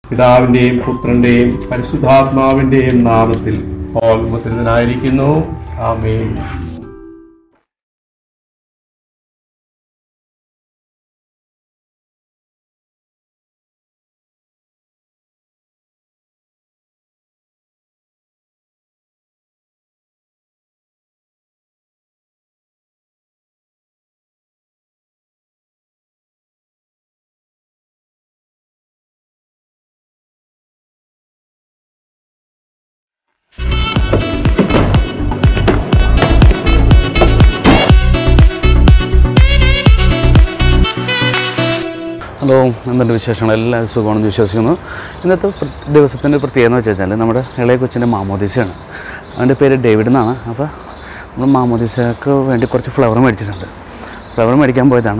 പിതാവിന്റെയും പുത്രന്റെയും പരിശുദ്ധാത്മാവിന്റെയും നാമത്തിൽ ഓർമ്മത്തിനായിരിക്കുന്നു ആമേൻ ഹലോ എന്തുണ്ട് വിശേഷങ്ങൾ എല്ലാവരും സുഖമാണെന്ന് വിശ്വസിക്കുന്നു ഇന്നത്തെ പ്ര- ദിവസത്തിൻ്റെ പ്രത്യേകത എന്ന് വെച്ച് കഴിഞ്ഞാൽ നമ്മുടെ ഇളയ കൊച്ചിൻ്റെ മാമോദീസയാണ് അവൻ്റെ പേര് ഡേവിഡ് എന്നാണ് അപ്പോൾ നമ്മൾ മാമോദീസക്ക് വേണ്ടി കുറച്ച് ഫ്ലവർ മേടിച്ചിട്ടുണ്ട് ഫ്ലവർ മേടിക്കാൻ പോയതാണ്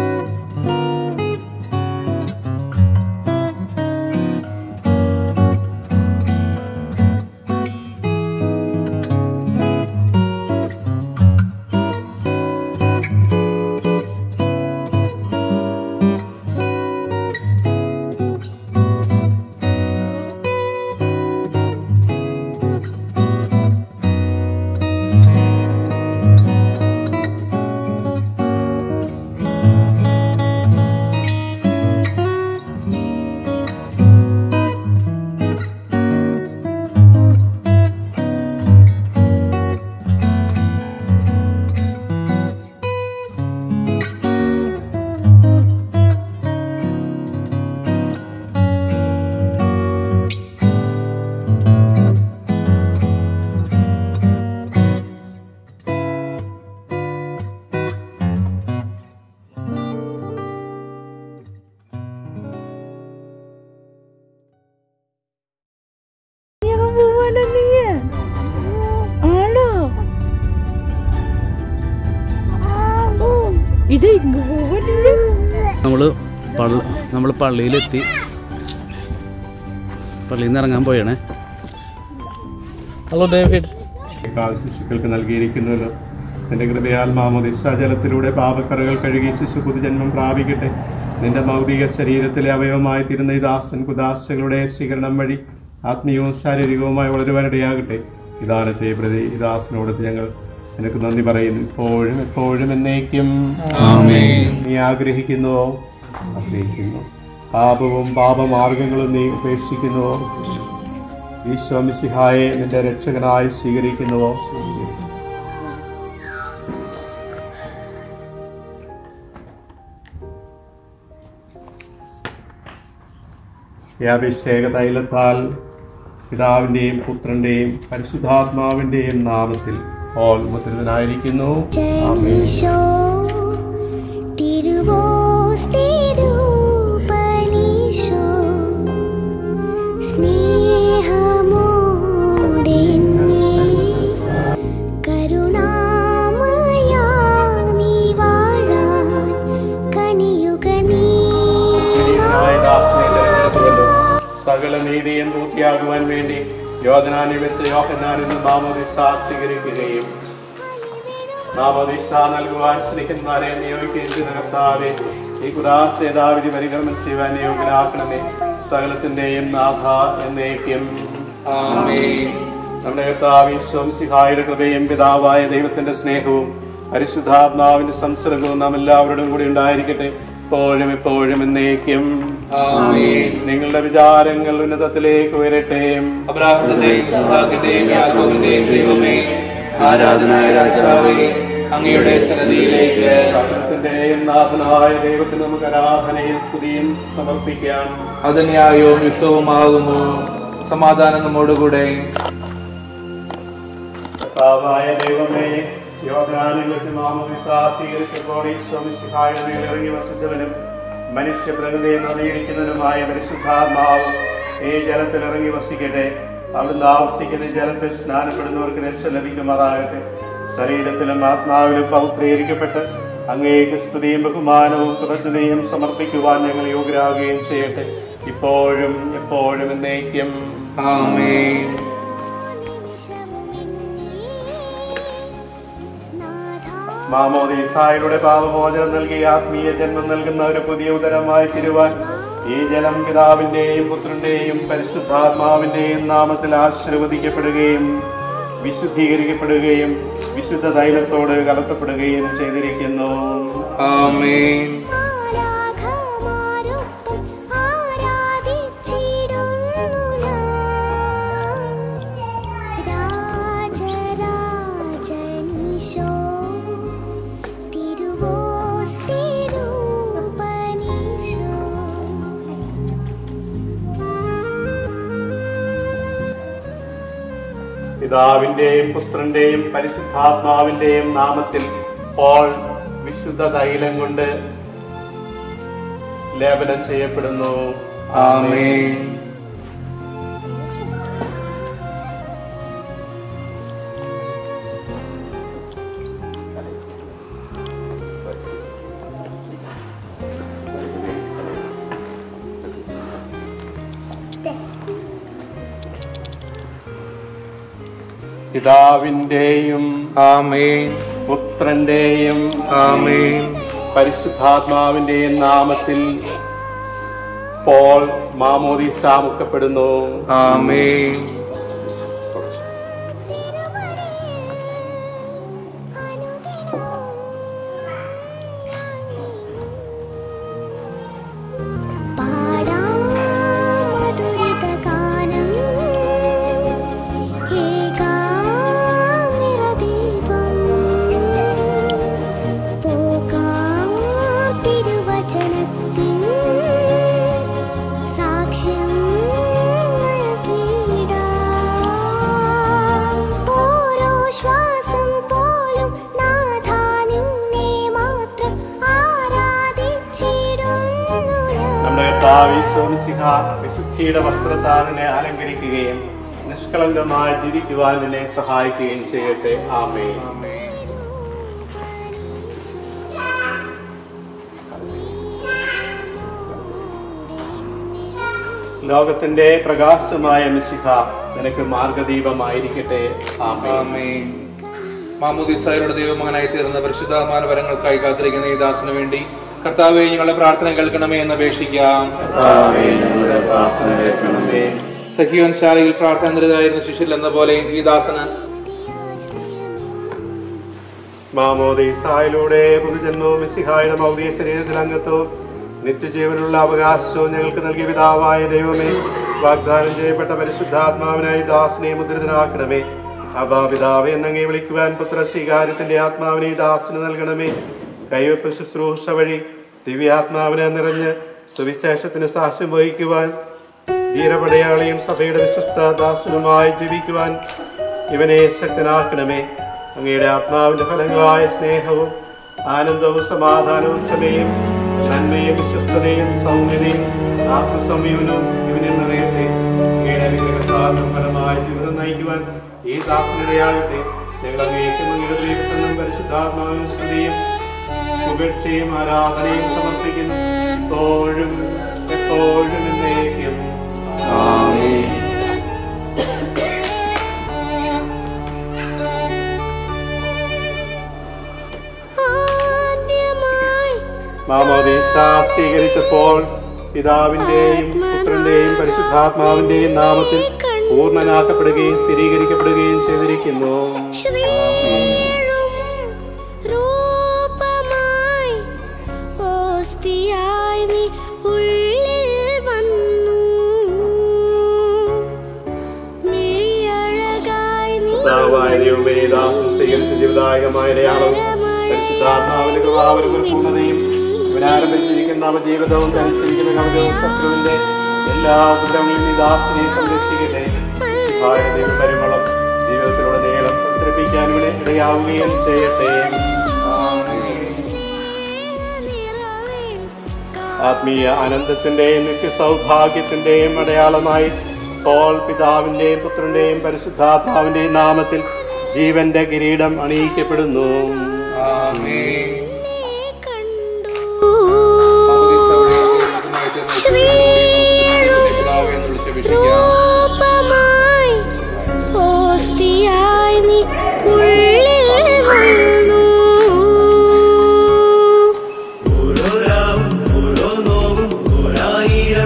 ഞാൻ പോവാണോ നീ ആണോ ഇട ഇങ്ങ് പോവാനില്ല നമ്മൾ പള്ളി നമ്മൾ പള്ളിയിലെത്തി പള്ളിയിൽ നിന്ന് ഇറങ്ങാൻ പോയണേ ഹലോ ഡേവിഡ് കാൽ ശിശുക്കൾക്ക് നൽകിയിരിക്കുന്നുവല്ലോ നിന്റെ കൃപയാൽ മാമോദിസ ജലത്തിലൂടെ പാപക്കറകൾ കഴുകി ശിശു പുതുജന്മം പ്രാപിക്കട്ടെ നിന്റെ ഭൗതിക ശരീരത്തിലെ അവയവമായി തീരുന്ന ഈ ദാസൻ കുദാശകളുടെ സ്വീകരണം വഴി ആത്മീയവും ശാരീരികവുമായി വളരുവാനിടയാകട്ടെ വിധാനത്തെ പ്രതി ഈ ദാസനോട് ഞങ്ങൾ നിനക്ക് നന്ദി പറയുന്നു എപ്പോഴും എപ്പോഴും എന്നേക്കും നീ ആഗ്രഹിക്കുന്നുവോ ആഗ്രഹിക്കുന്നു പാപവും പാപമാർഗങ്ങളും നീ ഉപേക്ഷിക്കുന്നുവോ ഈശോ മിശിഹായെ നിന്റെ രക്ഷകനായി സ്വീകരിക്കുന്നുവോ ഈ അഭിഷേക തൈലത്താൽ പിതാവിന്റെയും പുത്രന്റെയും പരിശുദ്ധാത്മാവിന്റെയും നാമത്തിൽ ഓൽമുദ്രിതനായിരിക്കുന്നു ആമേൻ ജനിഷോ തിരുവോസ് തിരുപനീഷോ സ്നേഹമോടെന്നെ കരുണാമയാ നീ വാഴാൻ കനിയുക നീ ദൈവമായ ദാസനെ തിരഞ്ഞെടുത്തുവല്ലോ. സകല നീതിയും പൂർത്തിയാകുവാൻ വേണ്ടി യോധനാനി വെച്ച് യോഹന്നാൻ എന്ന് മാമോദിസ സ്വീകരിക്കുകയും മാമോദിസ നൽകുവാൻ സ്നേഹിതന്മാരെ നിയോഗിക്കുകയും ചെയ്ത കർത്താവെ ഈ കുദാസേതാവിധി പരികർമ്മം ചെയ്യുവാൻ നിയോഗനാക്കണമേ സകലത്തിന്റെയും നാഥ എന്നേക്കും നമ്മുടെ കർത്താവ് ഈശ്വംസിഹായുടെ കൃപയും പിതാവായ ദൈവത്തിന്റെ സ്നേഹവും പരിശുദ്ധാത്മാവിന്റെ സംസർഗവും നാം എല്ലാവരോടും കൂടി ഉണ്ടായിരിക്കട്ടെ എപ്പോഴും എപ്പോഴും എന്നേക്കും നിങ്ങളുടെ വിചാരങ്ങൾ ഉന്നതത്തിലേക്ക് ഉയരട്ടെ അബ്രാഹത്തിന്റെയും ഇസ്ഹാക്കിന്റെയും യാക്കോബിന്റെയും ദൈവമേ ആരാധനായ രാജാവേ അങ്ങയുടെ സന്നിധിയിലേക്ക് സകലത്തിന്റെയും നാഥനായ ദൈവത്തിന് നമുക്ക് ആരാധനയും സ്തുതിയും സമർപ്പിക്കാം അത് ന്യായവും യുക്തവുമാകുന്നു സമാധാനം നമ്മോടുകൂടെ കർത്താവായ ദൈവമേ യോഗ്യാനിൽ വെച്ച് നാമവിശ്വാസീകരിച്ചപ്പോൾ ഈശ്വമിശിഹായുടെ മേൽ ഇറങ്ങി വസിച്ചവനും മനുഷ്യ പ്രകൃതിയെ നവീകരിക്കുന്നതിനുമായ പരിശുദ്ധാത്മാവ് ഈ ജലത്തിൽ ഇറങ്ങി വസിക്കട്ടെ അവിടുന്ന് ആവർത്തിക്കുന്ന ഈ ജലത്തിൽ സ്നാനപ്പെടുന്നവർക്ക് രക്ഷ ലഭിക്കുമാറാകട്ടെ ശരീരത്തിലും ആത്മാവിലും പൗത്രീകരിക്കപ്പെട്ട് അങ്ങേക്ക് സ്തുതിയും ബഹുമാനവും കൃതജ്ഞതയും സമർപ്പിക്കുവാൻ ഞങ്ങൾ യോഗ്യരാകുകയും ചെയ്യട്ടെ ഇപ്പോഴും എപ്പോഴും എന്നേക്കും ആമേൻ മാമോദീസായുടെ പാപമോചനം നൽകി ആത്മീയ ജന്മം നൽകുന്ന ഒരു പുതിയ ഉദരമായി തിരുവാൻ ഈ ജലം പിതാവിന്റെയും പുത്രന്റെയും പരിശുദ്ധാത്മാവിന്റെയും നാമത്തിൽ ആശീർവദിക്കപ്പെടുകയും വിശുദ്ധീകരിക്കപ്പെടുകയും വിശുദ്ധ തൈലത്തോട് കലർത്തപ്പെടുകയും ചെയ്തിരിക്കുന്നു ആമേൻ ആരാഘമാരൊപ്പം ആരാധിച്ചിടുന്നു ഞാൻ. രാജരാജനീശോ, തിരുവോസ്തിരൂപനീശോ. പിതാവിന്റെയും പുത്രന്റെയും പരിശുദ്ധാത്മാവിന്റെയും നാമത്തിൽ പോൾ വിശുദ്ധ തൈലം കൊണ്ട് ലേപനം ചെയ്യപ്പെടുന്നു ആമേൻ പിതാവിന്റെയും ആമേൻ പുത്രന്റെയും ആമേൻ പരിശുദ്ധാത്മാവിന്റെയും നാമത്തിൽ പോൾ മാമോദിസ മുക്കപ്പെടുന്നു ആമേൻ പാടാം മധുരിതഗാനം. ഏകാം നിറദീപം. പോകാം തിരുവചനത്തിൻ സാക്ഷ്യം നൽകിയിടാം. ഓരോ ശ്വാസം പോലും നാഥാ നിന്നെ മാത്രം ആരാധിച്ചിടുന്നു ഞാൻ. നമ്മുടെ കർത്താവ് ഈശോമിശിഹ വിശുദ്ധിയുടെ വസ്ത്രധാരനെ അലങ്കരിക്കുകയും നിഷ്കളങ്കമായി ജീവിക്കുവാൻ എന്നെ സഹായിക്കുകയും ചെയ്യട്ടെ ആമേ ലോകത്തിന്റെ പ്രകാശമായ മിശിഹ നിനക്ക് മാർഗദീപമായിരിക്കട്ടെ ആമേ ആമേൻ മാമുദിസായുടെ ദൈവമകനായി തീർന്ന പരിശുദ്ധാത്മാന വരങ്ങൾക്കായി കാത്തിരിക്കുന്ന ഈ ദാസന് വേണ്ടി കർത്താവെ ഞങ്ങളുടെ പ്രാർത്ഥന കേൾക്കണമേ എന്ന് അപേക്ഷിക്കാം സഹിയോൻ ശാലയിൽ പ്രാർത്ഥന നിരതായിരുന്ന ശിഷ്യൽ എന്ന പോലെ ഈ ദാസന് മാമോദീസായിലൂടെ പുതുജന്മവും മിസിഹായുടെ ഭൗതിക ശരീരത്തിൽ അംഗത്വവും നിത്യജീവനുള്ള അവകാശവും ഞങ്ങൾക്ക് നൽകിയ പിതാവായ ദൈവമേ വാഗ്ദാനം ചെയ്യപ്പെട്ട പരിശുദ്ധാത്മാവിനായി ദാസനെ മുദ്രിതനാക്കണമേ അബാ പിതാവെ എന്നങ്ങേ വിളിക്കുവാൻ പുത്ര സ്വീകാര്യത്തിന്റെ ആത്മാവിനെ ഈ ദാസന് നൽകണമേ കൈവപ്പ് ശുശ്രൂഷ വഴി ദിവ്യാത്മാവിനെ നിറഞ്ഞ് സുവിശേഷത്തിന് സാക്ഷ്യം വഹിക്കുവാൻ ധീരപടയാളിയും സഭയുടെ വിശ്വസ്ത ദാസനുമായി ജീവിക്കുവാൻ ഇവനെ ശക്തനാക്കണമേ അങ്ങയുടെ ആത്മാവിന്റെ ഫലങ്ങളായ സ്നേഹവും ആനന്ദവും സമാധാനവും ക്ഷമയും നന്മയും വിശ്വസ്തതയും സൗമ്യതയും ആത്മസംയമനവും ഇവനിൽ നിറയട്ടെ അങ്ങയുടെ അനുഗ്രഹത്താലും ഫലമായ ജീവിതം നയിക്കുവാൻ ഈ ദാസനിടയാകട്ടെ ഞങ്ങൾ അങ്ങേക്കും അങ്ങയുടെ ദൈവത്തിനും പരിശുദ്ധാത്മാവിനും സ്തുതിയും പുകഴ്ചയും ആരാധനയും സമർപ്പിക്കുന്നു എപ്പോഴും എപ്പോഴും എന്നേക്കും ആദ്യമായി മാമോദീസ സ്വീകരിച്ചപ്പോൾ പിതാവിന്റെയും പുത്രന്റെയും പരിശുദ്ധാത്മാവിന്റെയും നാമത്തിൽ പൂർണ്ണനാക്കപ്പെടുകയും സ്ഥിരീകരിക്കപ്പെടുകയും ചെയ്തിരിക്കുന്നു ശ്രീരും രൂപമായി ഓസ്തിയായി നീ ഉള്ളിൽ വന്നു മിഴിയഴകായി നീ കർത്താവായ ദൈവമേ ദാസൻ സ്വീകരിച്ച ജീവിതായകമായ അടയാളവും പരിശുദ്ധാത്മാവിന്റെ കൃപാവരും പൂർണ്ണതയും ഇവനാരംഭിച്ചിരിക്കുന്ന അവജീവിതവും ധരിച്ചിരിക്കുന്ന കവിതവും ശത്രുവിന്റെ എല്ലാ ഉപദ്രവങ്ങളിൽ നീ ദാസനെ സംരക്ഷിക്കട്ടെ ശിഹായ ദൈവം പരിമളം ജീവിതത്തിലൂടെ നീളം പ്രസരിപ്പിക്കാൻ ഇവിടെ ഇടയാവുകയും ചെയ്യട്ടെ ആത്മീയ ആനന്ദത്തിന്റെയും നിത്യ സൗഭാഗ്യത്തിന്റെയും അടയാളമായി പോൾ പിതാവിന്റെയും പുത്രന്റെയും പരിശുദ്ധാത്മാവിന്റെയും നാമത്തിൽ ജീവന്റെ കിരീടം അണിയിക്കപ്പെടുന്നു ആമേൻ കണ്ടു പിതാവേ എന്ന് വിളിച്ച് അപേക്ഷിക്കാം രൂപമായി ഓസ്തിയായി നീ ഉള്ളിൽ വന്നു ഓരോ രാവും ഓരോ നോവും ഓരായിരം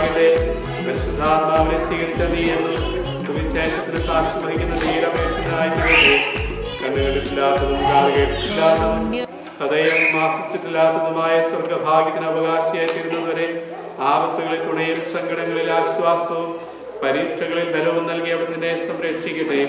പ്രാപിക്കട്ടെ പരിശുദ്ധാത്മാവിനെ സ്വീകരിച്ച നീ എന്നും സുവിശേഷത്തിന് സാക്ഷി വഹിക്കുന്ന നീരപേക്ഷനായി തീരട്ടെ കണ്ണുകണ്ടിട്ടില്ലാത്തതും കാത് കേട്ടിട്ടില്ലാത്തതും ഹൃദയം ആശ്വസിച്ചിട്ടില്ലാത്തതുമായ സ്വർഗഭാഗ്യത്തിന് അവകാശിയായി തീരുന്നതുവരെ ആപത്തുകളിൽ തുണയും സങ്കടങ്ങളിൽ ആശ്വാസവും പരീക്ഷകളിൽ ബലവും നൽകി അവിടെ നിന്നെ സംരക്ഷിക്കട്ടെ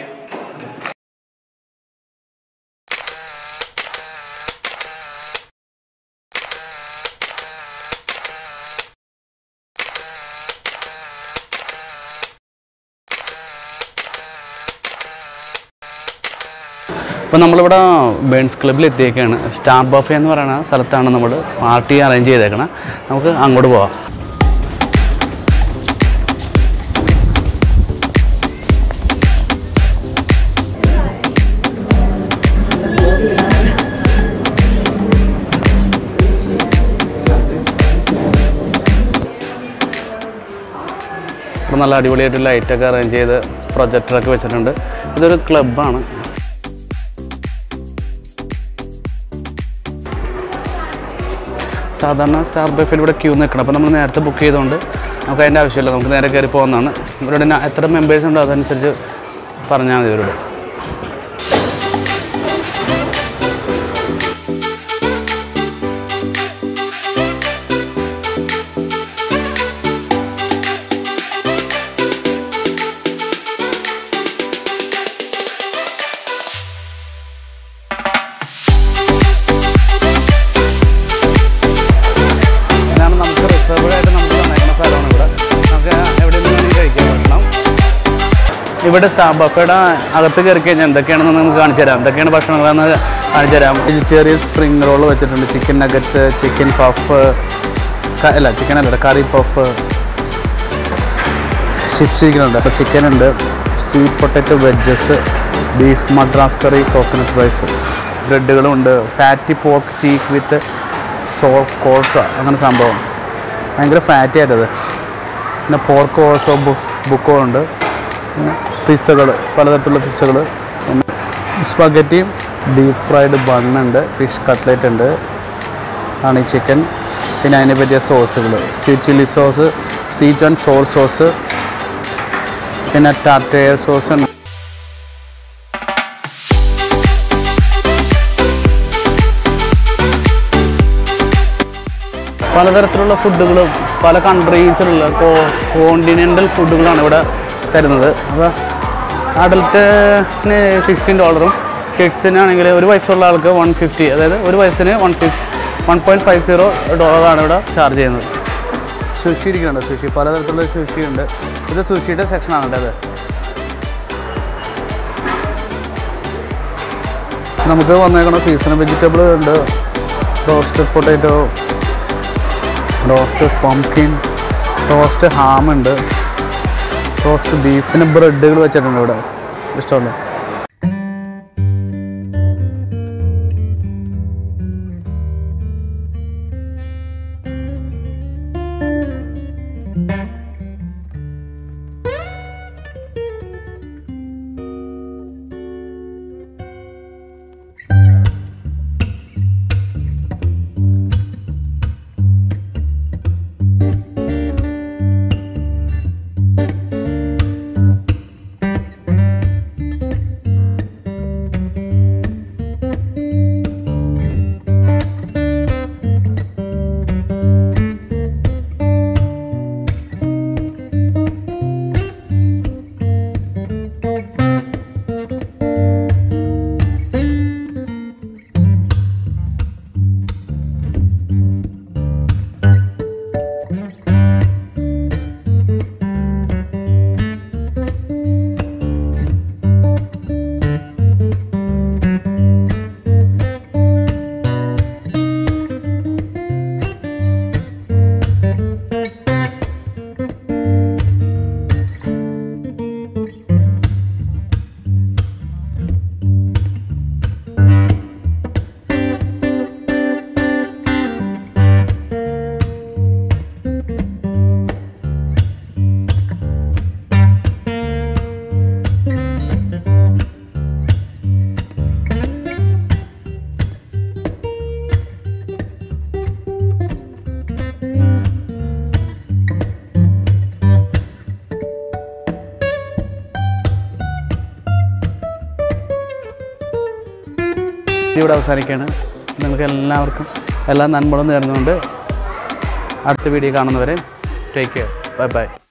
ഇപ്പോൾ നമ്മളിവിടെ ബേൺസ് ക്ലബ്ബിൽ എത്തിയേക്കാണ് സ്റ്റാർ ബഫേ എന്ന് പറയുന്ന സ്ഥലത്താണ് നമ്മൾ പാർട്ടി അറേഞ്ച് ചെയ്തേക്കണം നമുക്ക് അങ്ങോട്ട് പോവാം ഇപ്പോൾ നല്ല അടിപൊളിയായിട്ട് ലൈറ്റൊക്കെ അറേഞ്ച് ചെയ്ത് പ്രൊജക്ടറൊക്കെ വെച്ചിട്ടുണ്ട് ഇതൊരു ക്ലബ്ബാണ് സാധാരണ സ്റ്റാർ ബഫിൽ ഇവിടെ ക്യൂ നിൽക്കണം അപ്പോൾ നമ്മൾ നേരത്തെ ബുക്ക് ചെയ്തുകൊണ്ട് നമുക്ക് അതിൻ്റെ ആവശ്യമില്ല നമുക്ക് നേരെ കയറി പോകുന്നതാണ് ഇവരുടെ ന- എത്ര മെമ്പേഴ്സ് ഉണ്ടോ അതനുസരിച്ച് പറഞ്ഞാൽ മതി ഇവരോട് ഇതാണ് നമുക്ക് റിസർവ്ഡ് ആയിട്ട് നമുക്ക് തന്നേക്കുന്ന സ്ഥലമാണ് ഇവിടെ നമുക്ക് എവിടെ നിന്ന് വേണമെങ്കിൽ കഴിക്കാൻ പറ്റണം ഇവിടെ ബഫയുടെ അകത്ത് കയറി കഴിഞ്ഞാൽ എന്തൊക്കെയാണെന്ന് നമുക്ക് കാണിച്ചു തരാം എന്തൊക്കെയാണ് ഭക്ഷണങ്ങളെന്ന് കാണിച്ചു തരാം വെജിറ്റേറിയൻ സ്പ്രിംഗ് റോൾ വെച്ചിട്ടുണ്ട് ചിക്കൻ നഗറ്റ്സ് ചിക്കൻ പഫ് അല്ല ചിക്കൻ അല്ല കറി പഫ് ചിപ്സ് ഇരിക്കുന്നുണ്ട് അപ്പോൾ ചിക്കൻ ഉണ്ട് sweet potato veggies beef Madras curry coconut rice ബ്രെഡുകളുണ്ട് ഫാറ്റി പോർക്ക് ചീക്ക് വിത്ത് സോ കോൾട്ട അങ്ങനെ സംഭവം ഭയങ്കര ഫാറ്റി ആയിട്ടത് പിന്നെ പോർക്ക് ഓൾസോ ബുക്കോ ഉണ്ട് പിന്നെ പിസ്സകൾ പലതരത്തിലുള്ള പിസ്സകൾ പിന്നെ സ്പഗറ്റിയും ഡീപ്പ് ഫ്രൈഡ് ബണ്ണുണ്ട് ഫിഷ് കട്ട്ലറ്റ് ഉണ്ട് ആണ് ഈ ചിക്കൻ പിന്നെ അതിനെ പറ്റിയ സോസുകൾ sweet chilli sauce sweet and sour sauce പിന്നെ ടാറ്റയർ സോസ് ഉണ്ട് പലതരത്തിലുള്ള ഫുഡുകളും പല കൺട്രീസിലുള്ള കോണ്ടിനെൻ്റൽ ഫുഡുകളാണ് ഇവിടെ തരുന്നത് അപ്പോൾ അഡൽട്ടിന് സിക്സ്റ്റീൻ ഡോളറും കിഡ്സിനാണെങ്കിൽ ഒരു വയസ്സുള്ള ആൾക്ക് വൺ ഫിഫ്റ്റി അതായത് ഒരു വയസ്സിന് one fifty one point five zero ഡോളറാണ് ഇവിടെ ചാർജ് ചെയ്യുന്നത് സുഷി ഇരിക്കുന്നുണ്ട് സുഷി പലതരത്തിലുള്ള സുഷി ഉണ്ട് ഇത് സുഷിയുടെ സെക്ഷനാണ് കേട്ടോ അത് നമുക്ക് വന്നേക്കണ സീസണൽ വെജിറ്റബിൾ ഉണ്ട് roasted potato roast pumpkin roast ham ഉണ്ട് റോസ്റ്റ് ബീഫ് പിന്നെ ബ്രെഡുകൾ വെച്ചിട്ടുണ്ട് ഇവിടെ ഇഷ്ടമല്ല ഇവിടെ അവസാനിക്കുകയാണ് നിങ്ങൾക്ക് എല്ലാവർക്കും എല്ലാ നന്മകളും നേർന്നുകൊണ്ട് അടുത്ത വീഡിയോ കാണുന്നവരെ ടേക്ക് കെയർ ബൈ ബൈ